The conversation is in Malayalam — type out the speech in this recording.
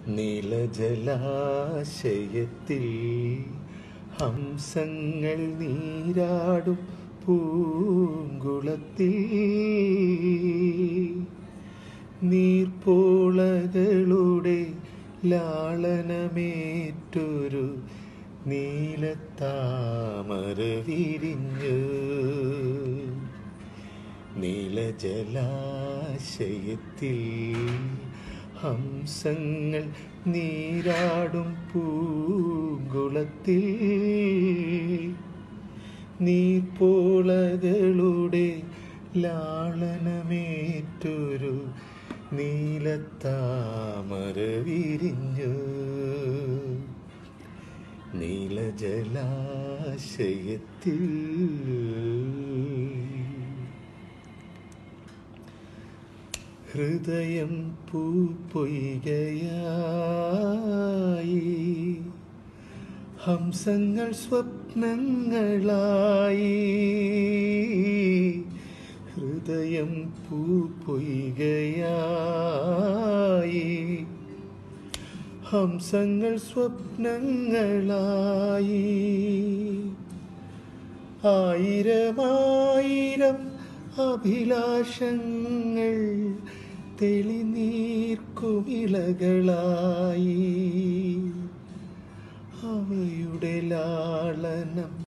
നീലജലാശയത്തിൽ ഹംസങ്ങൾ നീരാടും പൂങ്കുളത്തിൽ നീർപ്പോളകളുടെ ലാളനമേറ്റൊരു നീലത്താമര വിരിഞ്ഞു നീലജലാശയത്തിൽ ഹംസങ്ങൾ നീരാടും പൂങ്കുളത്തിൽ നീർപ്പോളകളുടെ ലാളനമേറ്റൊരു നീലത്താമര വിരിഞ്ഞു നീലജലാശയത്തിൽ ഹൃദയം പൂപ്പൊയ്കയായി ഹംസങ്ങൾ സ്വപ്നങ്ങളായി ഹൃദയം പൂപ്പൊയ്കയായി ഹംസങ്ങൾ സ്വപ്നങ്ങളായി ആയിരമായിരം അഭിലാഷങ്ങൾ തെളിനീർക്കുമിളകളായി അവയുടെ ലാളനം